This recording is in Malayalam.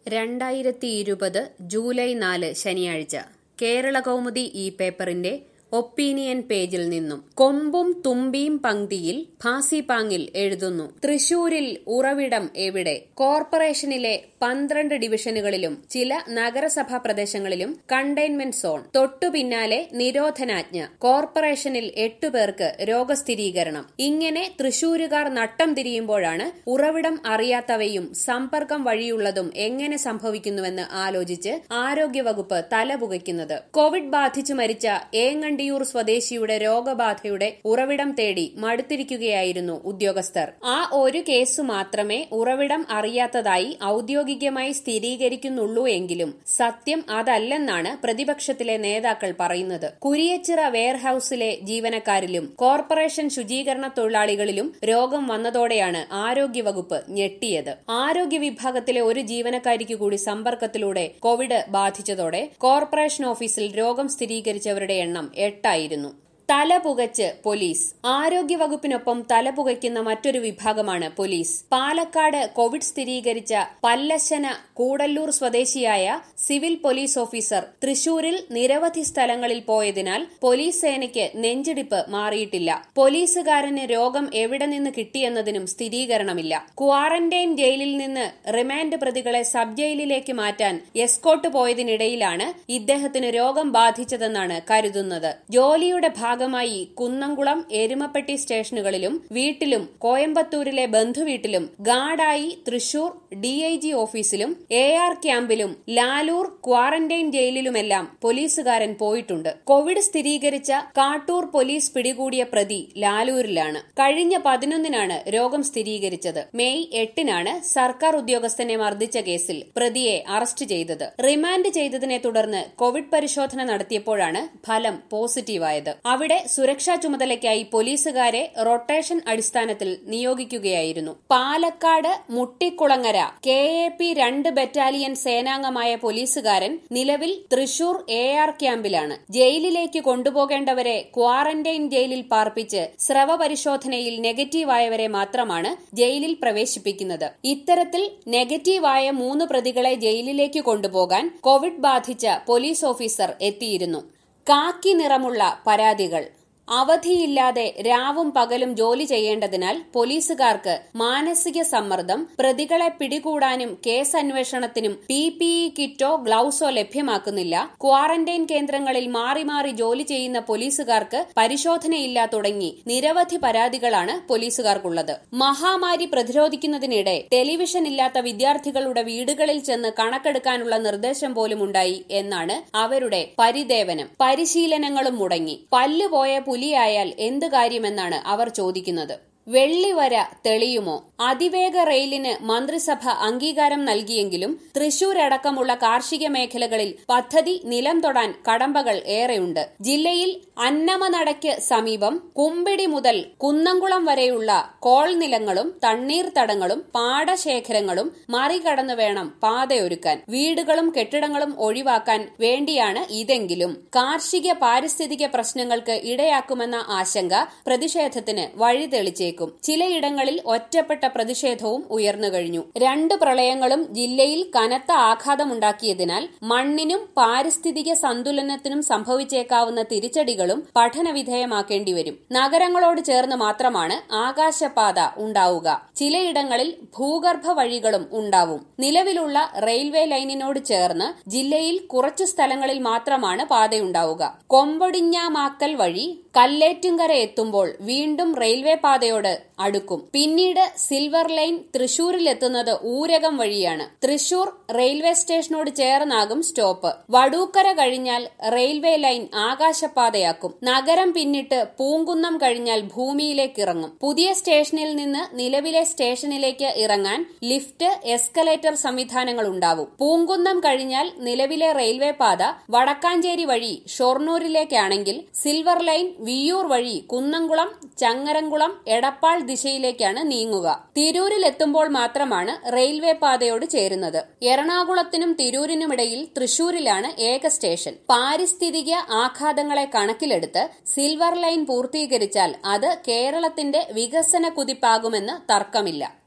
രണ്ടായിരത്തി ഇരുപത് ജൂലൈ നാല് ശനിയാഴ്ച കേരള കൗമുദി ഈ പേപ്പറിന്റെ ഒപ്പീനിയൻ പേജിൽ നിന്നും കൊമ്പും തുമ്പിയും പങ്ക്തിയിൽ ഭാസിപാങ്ങിൽ എഴുതുന്നു തൃശൂരിൽ ഉറവിടം എവിടെ കോർപ്പറേഷനിലെ പന്ത്രണ്ട് ഡിവിഷനുകളിലും ചില നഗരസഭാ പ്രദേശങ്ങളിലും കണ്ടെയ്ൻമെന്റ് സോൺ തൊട്ടു പിന്നാലെ നിരോധനാജ്ഞ കോർപ്പറേഷനിൽ എട്ടു പേർക്ക് രോഗസ്ഥിരീകരണം ഇങ്ങനെ തൃശൂരുകാർ നട്ടം തിരിയുമ്പോഴാണ് ഉറവിടം അറിയാത്തവയും സമ്പർക്കം വഴിയുള്ളതും എങ്ങനെ സംഭവിക്കുന്നുവെന്ന് ആലോചിച്ച് ആരോഗ്യവകുപ്പ് തലപുകയ്ക്കുന്നത് കോവിഡ് ബാധിച്ചു മരിച്ച ഏങ്ങണ്ടിയൂർ സ്വദേശിയുടെ രോഗബാധയുടെ ഉറവിടം തേടി മടുത്തിരിക്കുകയായിരുന്നു ഉദ്യോഗസ്ഥർ ആ ഒരു കേസ് മാത്രമേ ഉറവിടം അറിയാത്തതായി ഔദ്യോഗികമായി സ്ഥിരീകരിക്കുന്നുള്ളൂ എങ്കിലും സത്യം അതല്ലെന്നാണ് പ്രതിപക്ഷത്തിലെ നേതാക്കൾ പറയുന്നത് കുരിയച്ചിറ വെയർഹൌസിലെ ജീവനക്കാരിലും കോർപ്പറേഷൻ ശുചീകരണ തൊഴിലാളികളിലും രോഗം വന്നതോടെയാണ് ആരോഗ്യവകുപ്പ് ഞെട്ടിയത് ആരോഗ്യ വിഭാഗത്തിലെ ഒരു ജീവനക്കാരിക്ക് കൂടി സമ്പർക്കത്തിലൂടെ കോവിഡ് ബാധിച്ചതോടെ കോർപ്പറേഷൻ ഓഫീസിൽ രോഗം സ്ഥിരീകരിച്ചവരുടെ എണ്ണം എട്ടായിരുന്നു തലപുകച്ച് പോലീസ് ആരോഗ്യവകുപ്പിനൊപ്പം തലപുകയ്ക്കുന്ന മറ്റൊരു വിഭാഗമാണ് പോലീസ് പാലക്കാട് കോവിഡ് സ്ഥിരീകരിച്ച പല്ലശന കൂടല്ലൂർ സ്വദേശിയായ സിവിൽ പോലീസ് ഓഫീസർ തൃശൂരിൽ നിരവധി സ്ഥലങ്ങളിൽ പോയതിനാൽ പോലീസ് സേനയ്ക്ക് നെഞ്ചിടിപ്പ് മാറിയിട്ടില്ല പോലീസുകാരന് രോഗം എവിടെ നിന്ന് കിട്ടിയെന്നതിനും സ്ഥിരീകരണമില്ല ക്വാറന്റൈൻ ജയിലിൽ നിന്ന് റിമാൻഡ് പ്രതികളെ സബ് ജയിലിലേക്ക് മാറ്റാൻ എസ്കോട്ട് പോയതിനിടയിലാണ് ഇദ്ദേഹത്തിന് രോഗം ബാധിച്ചതെന്നാണ് കരുതുന്നത് ജോലിയുടെ ഭാഗമായി കുന്നംകുളം എരുമപ്പെട്ടി സ്റ്റേഷനുകളിലും വീട്ടിലും കോയമ്പത്തൂരിലെ ബന്ധുവീട്ടിലും ഗാർഡായി തൃശൂർ ഡിഐജി ഓഫീസിലും എ ആർ ക്യാമ്പിലും ലാലൂർ ക്വാറന്റൈൻ ജയിലിലുമെല്ലാം പോലീസുകാരൻ പോയിട്ടുണ്ട് കോവിഡ് സ്ഥിരീകരിച്ച കാട്ടൂർ പോലീസ് പിടികൂടിയ പ്രതി ലാലൂരിലാണ് കഴിഞ്ഞ പതിനൊന്നിനാണ് രോഗം സ്ഥിരീകരിച്ചത് മെയ് എട്ടിനാണ് സർക്കാർ ഉദ്യോഗസ്ഥനെ മർദ്ദിച്ച കേസിൽ പ്രതിയെ അറസ്റ്റ് ചെയ്തത് റിമാൻഡ് ചെയ്തതിനെ തുടർന്ന് കോവിഡ് പരിശോധന നടത്തിയപ്പോഴാണ് ഫലം പോസിറ്റീവായത് അവിടെ സുരക്ഷാ ചുമതലയ്ക്കായി പോലീസുകാരെ റൊട്ടേഷൻ അടിസ്ഥാനത്തിൽ നിയോഗിക്കുകയായിരുന്നു Palakkad Muttikulangara K A P രണ്ട് ബറ്റാലിയൻ സേനാംഗമായ പോലീസുകാരൻ നിലവിൽ തൃശൂർ എ ആർ ക്യാമ്പിലാണ് ജയിലിലേക്ക് കൊണ്ടുപോകേണ്ടവരെ ക്വാറന്റൈൻ ജയിലിൽ പാർപ്പിച്ച് സ്രവ പരിശോധനയിൽ നെഗറ്റീവായവരെ മാത്രമാണ് ജയിലിൽ പ്രവേശിപ്പിക്കുന്നത് ഇത്തരത്തിൽ നെഗറ്റീവായ മൂന്ന് പ്രതികളെ ജയിലിലേക്ക് കൊണ്ടുപോകാൻ കോവിഡ് ബാധിച്ച പോലീസ് ഓഫീസർ എത്തിയിരുന്നു കാക്കി നിറമുള്ള പരാതികൾ അവധിയില്ലാതെ രാവും പകലും ജോലി ചെയ്യേണ്ടതിനാൽ പോലീസുകാർക്ക് മാനസിക സമ്മർദ്ദം പ്രതികളെ പിടികൂടാനും കേസ് അന്വേഷണത്തിനും പി പി ഇ കിറ്റോ ഗ്ലൌസോ ലഭ്യമാക്കുന്നില്ല ക്വാറന്റൈൻ കേന്ദ്രങ്ങളിൽ മാറി മാറി ജോലി ചെയ്യുന്ന പോലീസുകാർക്ക് പരിശോധനയില്ല തുടങ്ങി നിരവധി പരാതികളാണ് പോലീസുകാർക്കുള്ളത് മഹാമാരി പ്രതിരോധിക്കുന്നതിനിടെ ടെലിവിഷൻ ഇല്ലാത്ത വിദ്യാർത്ഥികളുടെ വീടുകളിൽ ചെന്ന് കണക്കെടുക്കാനുള്ള നിർദ്ദേശം പോലും ഉണ്ടായി എന്നാണ് അവരുടെ പരിദേവനം പരിശീലനങ്ങളും മുടങ്ങി പല്ലുപോയ പുലിയായാൽ എന്ത് കാര്യമെന്നാണ് അവർ ചോദിക്കുന്നത് വെള്ളിവര തെളിയുമോ അതിവേഗ റെയിലിന് മന്ത്രിസഭ അംഗീകാരം നൽകിയെങ്കിലും തൃശൂരടക്കമുള്ള കാർഷിക മേഖലകളിൽ പദ്ധതി നിലം തൊടാൻ കടമ്പകൾ ഏറെയുണ്ട് ജില്ലയിൽ അന്നമനടയ്ക്ക് സമീപം കുമ്പിടി മുതൽ കുന്നംകുളം വരെയുള്ള കോൾ നിലങ്ങളും തണ്ണീർത്തടങ്ങളും പാടശേഖരങ്ങളും മറികടന്നു വേണം പാതയൊരുക്കാൻ വീടുകളും കെട്ടിടങ്ങളും ഒഴിവാക്കാൻ വേണ്ടിയാണ് ഇതെങ്കിലും കാർഷിക പാരിസ്ഥിതിക പ്രശ്നങ്ങൾക്ക് ഇടയാക്കുമെന്ന ആശങ്ക പ്രതിഷേധത്തിന് വഴിതെളിച്ചേക്കും ചിലയിടങ്ങളിൽ ഒറ്റപ്പെട്ട പ്രതിഷേധവും ഉയർന്നു കഴിഞ്ഞു രണ്ട് പ്രളയങ്ങളും ജില്ലയിൽ കനത്ത ആഘാതമുണ്ടാക്കിയതിനാൽ മണ്ണിനും പാരിസ്ഥിതിക സന്തുലനത്തിനും സംഭവിച്ചേക്കാവുന്ന തിരിച്ചടികളും പഠനവിധേയമാക്കേണ്ടി വരും നഗരങ്ങളോട് ചേർന്ന് മാത്രമാണ് ആകാശപാത ഉണ്ടാവുക ചിലയിടങ്ങളിൽ ഭൂഗർഭ വഴികളും ഉണ്ടാവും നിലവിലുള്ള റെയിൽവേ ലൈനിനോട് ചേർന്ന് ജില്ലയിൽ കുറച്ചു സ്ഥലങ്ങളിൽ മാത്രമാണ് പാതയുണ്ടാവുക കൊമ്പൊടിഞ്ഞാമാക്കൽ വഴി കല്ലേറ്റുംകര എത്തുമ്പോൾ വീണ്ടും റെയിൽവേ പാതയോട് അടുക്കും പിന്നീട് സിൽവർ ലൈൻ തൃശൂരിലെത്തുന്നത് ഊരകം വഴിയാണ് തൃശൂർ റെയിൽവേ സ്റ്റേഷനോട് ചേർന്നാകും സ്റ്റോപ്പ് വടൂക്കര കഴിഞ്ഞാൽ റെയിൽവേ ലൈൻ ആകാശപാതയാക്കും നഗരം പിന്നിട്ട് പൂങ്കുന്നം കഴിഞ്ഞാൽ ഭൂമിയിലേക്ക് ഇറങ്ങും പുതിയ സ്റ്റേഷനിൽ നിന്ന് നിലവിലെ സ്റ്റേഷനിലേക്ക് ഇറങ്ങാൻ ലിഫ്റ്റ് എസ്കലേറ്റർ സംവിധാനങ്ങൾ ഉണ്ടാവും പൂങ്കുന്നം കഴിഞ്ഞാൽ നിലവിലെ റെയിൽവേ പാത വടക്കാഞ്ചേരി വഴി ഷൊർണൂരിലേക്കാണെങ്കിൽ സിൽവർ ലൈൻ വിയൂർ വഴി കുന്നംകുളം ചങ്ങരംകുളം എടപ്പാൾ ദിശയിലേക്കാണ് നീങ്ങുക തിരൂരിലെത്തുമ്പോൾ മാത്രമാണ് റെയിൽവേ പാതയോട് ചേരുന്നത് എറണാകുളത്തിനും തിരൂരിനുമിടയിൽ തൃശൂരിലാണ് ഏക സ്റ്റേഷൻ പാരിസ്ഥിതിക ആഘാതങ്ങളെ കണക്കിലെടുത്ത് സിൽവർ ലൈൻ പൂർത്തീകരിച്ചാൽ അത് കേരളത്തിന്റെ വികസന കുതിപ്പാകുമെന്ന് തർക്കമില്ല